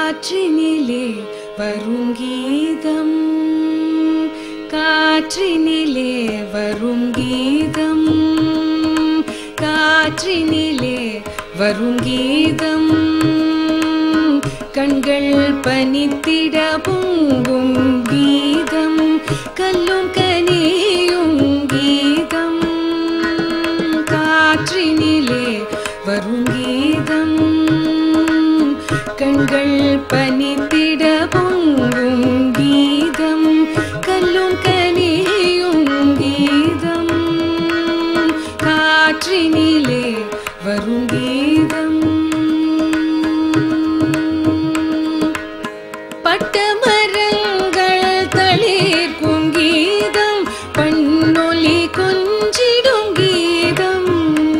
காற்றினிலே வரும் கீதம் காற்றினிலே வரும் கீதம் காற்றினிலே வரும் கீதம் கண்கள் பனித்திட பொங்கும் கீதம் கல்லும் கனியும் கீதம் காற்றினிலே வரும் கீதம் கண்கள் பனித்திட பொங்கும் கீதம் கல்லும் கனியும் கீதம் காற்றினிலே வரும் கீதம் பட்டமரங்கள் தளிர்க்கும் கீதம் பண்ணொலி கொஞ்சிடும் கீதம்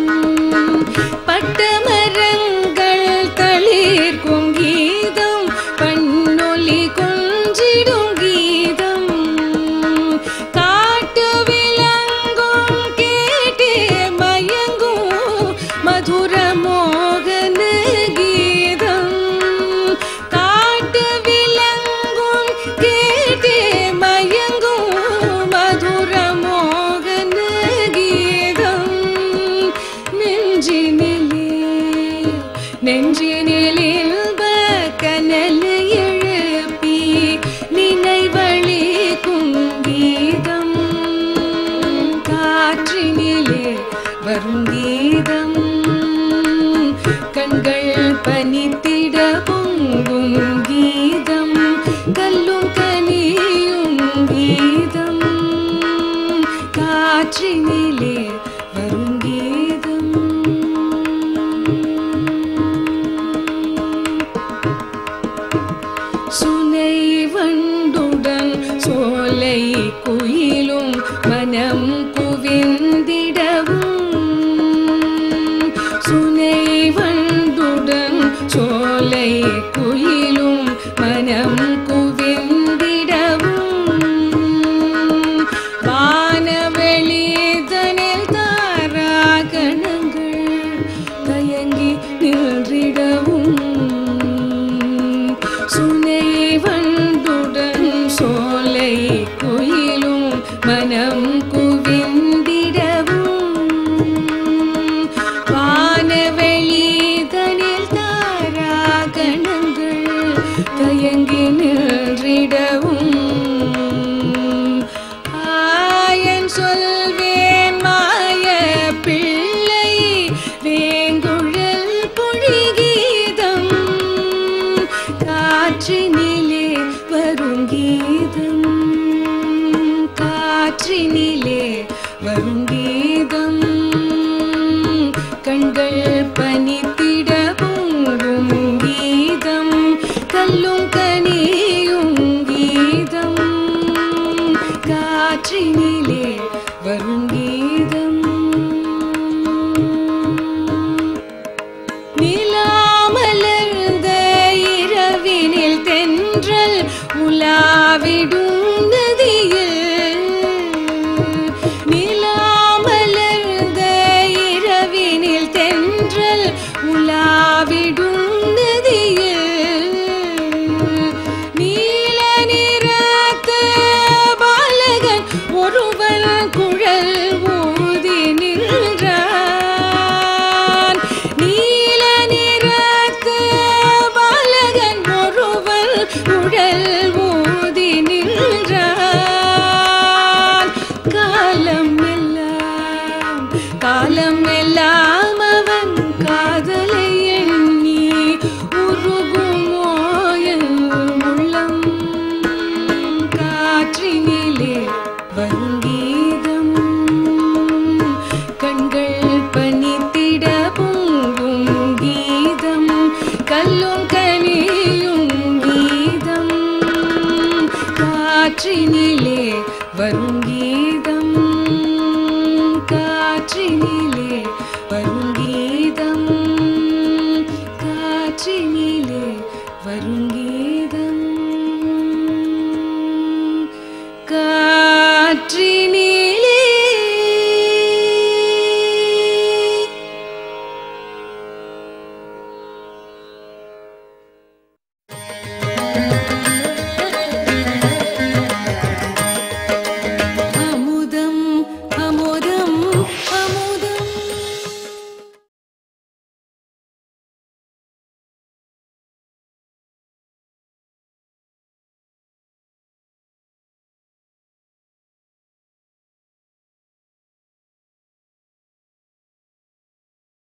பட்டமரங்கள் தளிர்க்கும் கீதம் பண்ணொலி கொஞ்சிடும் கீதம் காட்டு விலங்கும் கேட்டே மயங்கும் மதுர மோகன கீதம் காட்டு விலங்கும் கேட்டே மயங்கும் மதுர மோகன கீதம் நெஞ்சினிலே நெஞ்சினில் இன்ப கனல் எழுப்பி நினைவழிக்கும் கீதம் காற்றினிலே வரும் கீதம் கண்கள் பனித்திட பொங்கும் கீதம் கல்லும் கனியும் கீதம் காற்றினிலே வரும் கீதம் சுனை வண்டுடன் சோலை குயிலும் மனம் குவிந்திடவும் சுனை வண்டுடன் சோலை குயிலும் மனம் குவிந்திடவும் வானவெளிதனில் தாராகணங்கள் தயங்கி நின்றிடவும் சுனை வண்டுடன் சோலை குயிலும் மனம் குவிந்திடவும் வானவெளிதனில் தாராகணங்கள் தயங்கி நின்றிடவும் ஆயன் சொல்வேன் மாய பிள்ளை வேங்குழல் பொழிகீதம் காற்றினிலே வரும் கீதம் காற்றினிலே வரும் கீதம் கண்கள் பனித்திட பொங்கும் கீதம் கல்லும் கனியும் கீதம் காற்றினிலே வரும் கீதம் நிலாமலர்ந்த இரவினில் தென்றல் உலாவிடும்